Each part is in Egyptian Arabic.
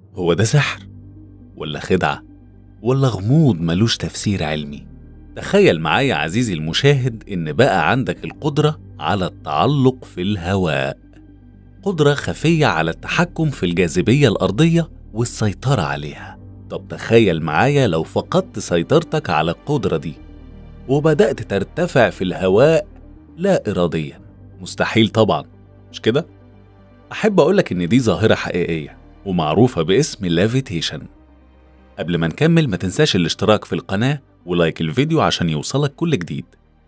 هو ده سحر ولا خدعة ولا غموض ملوش تفسير علمي تخيل معايا عزيزي المشاهد إن بقى عندك القدرة على التعلق في الهواء قدرة خفية على التحكم في الجاذبية الأرضية والسيطرة عليها طب تخيل معايا لو فقدت سيطرتك على القدرة دي وبدأت ترتفع في الهواء لا إراديا مستحيل طبعا مش كده؟ أحب أقولك إن دي ظاهرة حقيقية ومعروفة باسم لافيتيشن قبل ما نكمل ما تنساش الاشتراك في القناة ولايك الفيديو عشان يوصلك كل جديد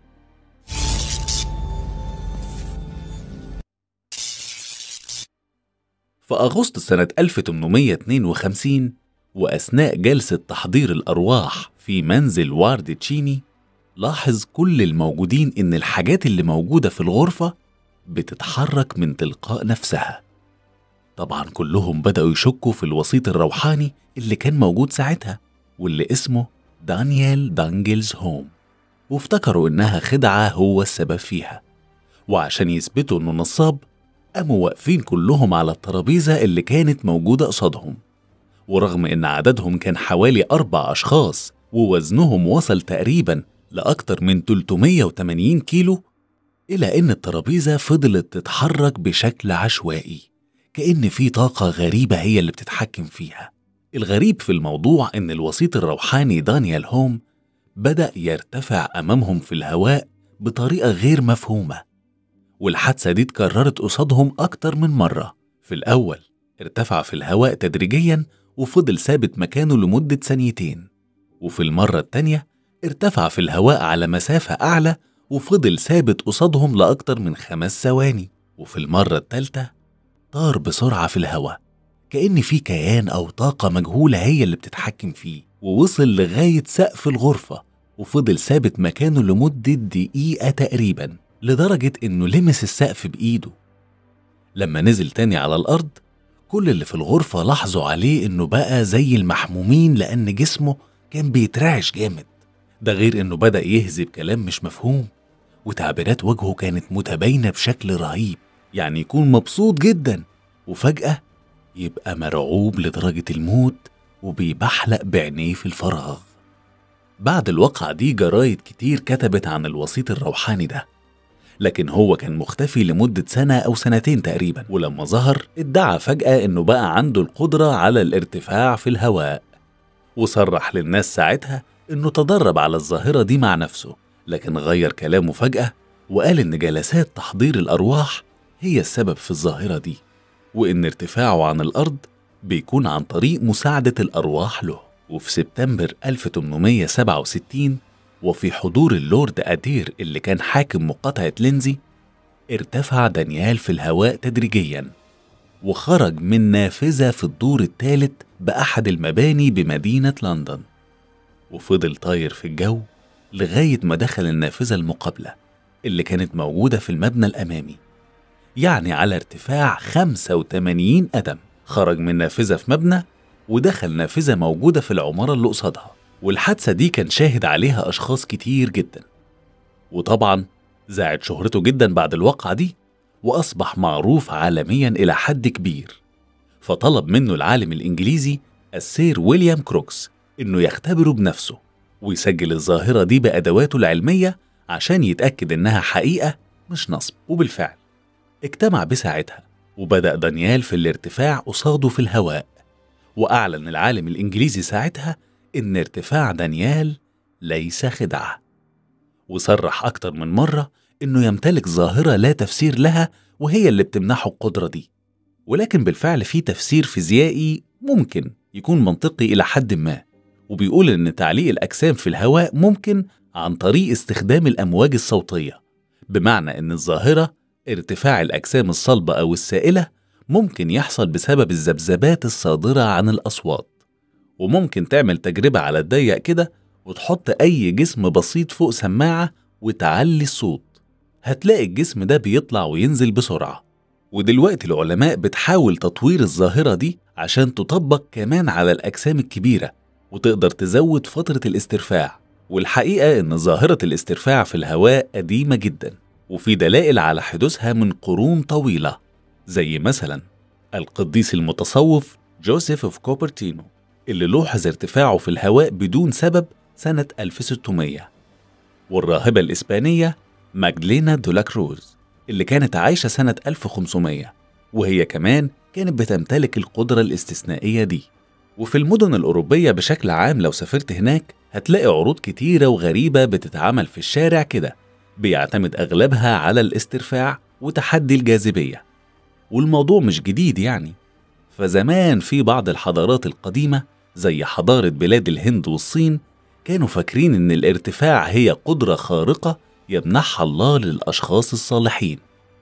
في أغسطس سنة 1852 وأثناء جلسة تحضير الأرواح في منزل وارد تشيني لاحظ كل الموجودين إن الحاجات اللي موجودة في الغرفة بتتحرك من تلقاء نفسها طبعا كلهم بدأوا يشكوا في الوسيط الروحاني اللي كان موجود ساعتها واللي اسمه دانيال دانجلز هوم وافتكروا إنها خدعة هو السبب فيها وعشان يثبتوا إنه نصاب قاموا واقفين كلهم على الترابيزة اللي كانت موجودة قصادهم ورغم إن عددهم كان حوالي أربع أشخاص ووزنهم وصل تقريبا لأكتر من 380 كيلو إلى إن الترابيزة فضلت تتحرك بشكل عشوائي كأن في طاقة غريبة هي اللي بتتحكم فيها الغريب في الموضوع إن الوسيط الروحاني دانيال هوم بدأ يرتفع أمامهم في الهواء بطريقة غير مفهومة والحادثة دي اتكررت قصادهم أكتر من مرة في الأول ارتفع في الهواء تدريجيا وفضل ثابت مكانه لمدة ثانيتين وفي المرة التانية ارتفع في الهواء على مسافة أعلى وفضل ثابت قصادهم لأكتر من خمس ثواني وفي المرة التالتة طار بسرعة في الهواء كأن في كيان أو طاقة مجهولة هي اللي بتتحكم فيه ووصل لغاية سقف الغرفة وفضل ثابت مكانه لمدة دقيقة تقريبا لدرجة إنه لمس السقف بإيده لما نزل تاني على الأرض كل اللي في الغرفة لاحظوا عليه إنه بقى زي المحمومين لأن جسمه كان بيترعش جامد ده غير إنه بدأ يهذب كلام مش مفهوم وتعبيرات وجهه كانت متباينة بشكل رهيب يعني يكون مبسوط جدا وفجأة يبقى مرعوب لدرجة الموت وبيبحلق بعينيه في الفراغ بعد الواقعة دي جرايد كتير كتبت عن الوسيط الروحاني ده لكن هو كان مختفي لمدة سنة أو سنتين تقريبا ولما ظهر ادعى فجأة إنه بقى عنده القدرة على الارتفاع في الهواء وصرح للناس ساعتها إنه تدرب على الظاهرة دي مع نفسه لكن غير كلامه فجأة وقال إن جلسات تحضير الأرواح هي السبب في الظاهرة دي وإن ارتفاعه عن الأرض بيكون عن طريق مساعدة الأرواح له وفي سبتمبر 1867 وفي حضور اللورد أدير اللي كان حاكم مقاطعة لينزي ارتفع دانيال في الهواء تدريجيا وخرج من نافذة في الدور الثالث بأحد المباني بمدينة لندن وفضل طاير في الجو لغاية ما دخل النافذة المقابلة اللي كانت موجودة في المبنى الأمامي يعني على ارتفاع 85 قدم خرج من نافذة في مبنى ودخل نافذة موجودة في العمارة اللي قصادها والحادثة دي كان شاهد عليها أشخاص كتير جدا وطبعا زاعت شهرته جدا بعد الواقعة دي وأصبح معروف عالميا إلى حد كبير فطلب منه العالم الإنجليزي السير ويليام كروكس إنه يختبره بنفسه ويسجل الظاهرة دي بأدواته العلمية عشان يتأكد إنها حقيقة مش نصب وبالفعل اجتمع بساعتها وبدأ دانيال في الارتفاع قصاده في الهواء وأعلن العالم الإنجليزي ساعتها إن ارتفاع دانيال ليس خدعة وصرح أكتر من مرة إنه يمتلك ظاهرة لا تفسير لها وهي اللي بتمنحه القدرة دي ولكن بالفعل في تفسير فيزيائي ممكن يكون منطقي إلى حد ما وبيقول إن تعليق الأجسام في الهواء ممكن عن طريق استخدام الأمواج الصوتية بمعنى إن الظاهرة ارتفاع الأجسام الصلبة أو السائلة ممكن يحصل بسبب الذبذبات الصادرة عن الأصوات وممكن تعمل تجربة على الضيق كده وتحط أي جسم بسيط فوق سماعة وتعلي الصوت هتلاقي الجسم ده بيطلع وينزل بسرعة ودلوقتي العلماء بتحاول تطوير الظاهرة دي عشان تطبق كمان على الأجسام الكبيرة وتقدر تزود فترة الاسترفاع والحقيقة إن ظاهرة الاسترفاع في الهواء قديمة جدا وفي دلائل على حدوثها من قرون طويلة زي مثلا القديس المتصوف جوزيف اوف كوبرتينو اللي لوحظ ارتفاعه في الهواء بدون سبب سنة 1600 والراهبة الإسبانية ماجدلينا دولاكروز اللي كانت عايشة سنة 1500 وهي كمان كانت بتمتلك القدرة الاستثنائية دي وفي المدن الأوروبية بشكل عام لو سافرت هناك هتلاقي عروض كتيرة وغريبة بتتعمل في الشارع كده بيعتمد أغلبها على الاسترفاع وتحدي الجاذبية والموضوع مش جديد يعني فزمان في بعض الحضارات القديمة زي حضارة بلاد الهند والصين كانوا فاكرين إن الارتفاع هي قدرة خارقة يمنحها الله للأشخاص الصالحين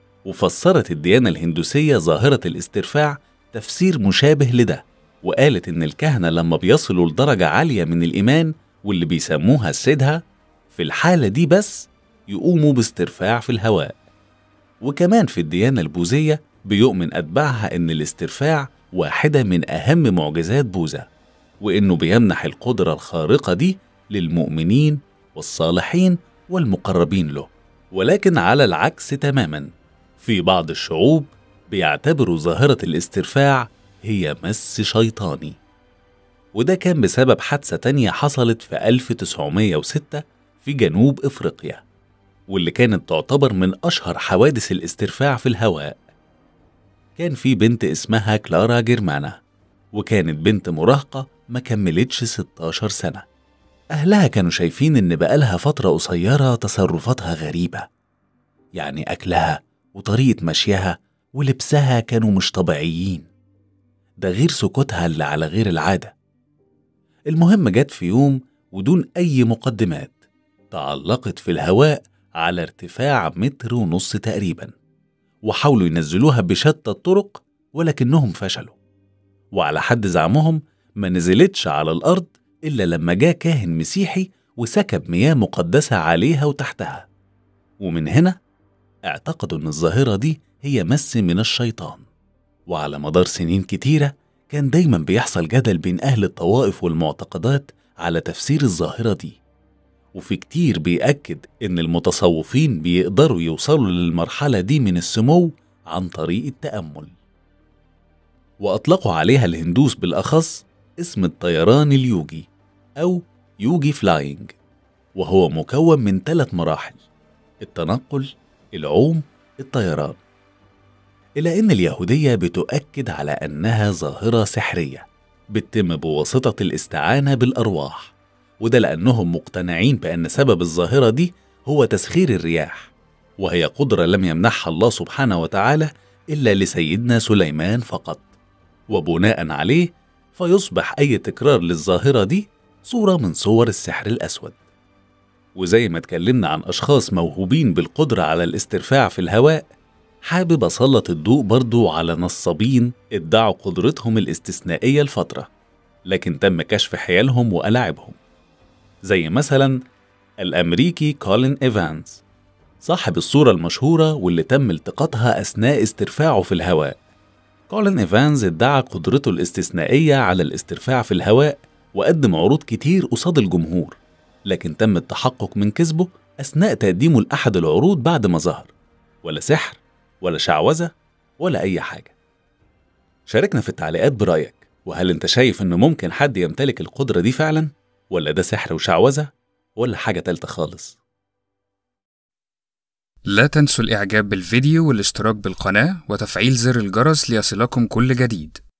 وفسرت الديانة الهندوسية ظاهرة الاسترفاع تفسير مشابه لده وقالت إن الكهنة لما بيصلوا لدرجة عالية من الإيمان واللي بيسموها السدها في الحالة دي بس يقوموا باسترفاع في الهواء وكمان في الديانة البوذية بيؤمن أتباعها إن الاسترفاع واحدة من أهم معجزات بوذا وإنه بيمنح القدرة الخارقة دي للمؤمنين والصالحين والمقربين له ولكن على العكس تماما في بعض الشعوب بيعتبروا ظاهرة الاسترفاع هي مس شيطاني وده كان بسبب حادثة تانية حصلت في 1906 في جنوب إفريقيا واللي كانت تعتبر من أشهر حوادث الاسترفاع في الهواء كان في بنت اسمها كلارا جيرمانا وكانت بنت مراهقة ما كملتش 16 سنة أهلها كانوا شايفين إن بقالها فترة قصيرة تصرفاتها غريبة يعني أكلها وطريقة مشيها ولبسها كانوا مش طبيعيين ده غير سكوتها اللي على غير العادة المهم جت في يوم ودون أي مقدمات تعلقت في الهواء على ارتفاع متر ونص تقريبا وحاولوا ينزلوها بشتى الطرق ولكنهم فشلوا وعلى حد زعمهم ما نزلتش على الأرض إلا لما جاء كاهن مسيحي وسكب مياه مقدسة عليها وتحتها ومن هنا اعتقدوا إن الظاهرة دي هي مس من الشيطان وعلى مدار سنين كتيرة كان دايما بيحصل جدل بين أهل الطوائف والمعتقدات على تفسير الظاهرة دي وفي كتير بيأكد إن المتصوفين بيقدروا يوصلوا للمرحلة دي من السمو عن طريق التأمل وأطلقوا عليها الهندوس بالأخص اسم الطيران اليوجي أو يوجي فلاينج وهو مكون من ثلاث مراحل التنقل العوم الطيران إلى أن اليهودية بتؤكد على أنها ظاهرة سحرية بتتم بواسطة الاستعانة بالأرواح وده لأنهم مقتنعين بأن سبب الظاهرة دي هو تسخير الرياح وهي قدرة لم يمنحها الله سبحانه وتعالى إلا لسيدنا سليمان فقط وبناء عليه فيصبح أي تكرار للظاهرة دي صورة من صور السحر الأسود وزي ما اتكلمنا عن أشخاص موهوبين بالقدرة على الاسترفاع في الهواء حابب أسلط الضوء برضو على نصابين ادعوا قدرتهم الاستثنائية لفترة لكن تم كشف حيالهم وألاعبهم زي مثلا الأمريكي كولين إيفانز صاحب الصورة المشهورة واللي تم التقاطها أثناء استرفاعه في الهواء كولين إيفانز ادعى قدرته الاستثنائية على الاسترفاع في الهواء وقدم عروض كتير قصاد الجمهور لكن تم التحقق من كذبه أثناء تقديمه لأحد العروض بعد ما ظهر ولا سحر ولا شعوذة ولا أي حاجة شاركنا في التعليقات برأيك وهل أنت شايف إنه ممكن حد يمتلك القدرة دي فعلا ولا ده سحر وشعوذة ولا حاجة تالتة خالص لا تنسوا الإعجاب بالفيديو والاشتراك بالقناة وتفعيل زر الجرس ليصلكم كل جديد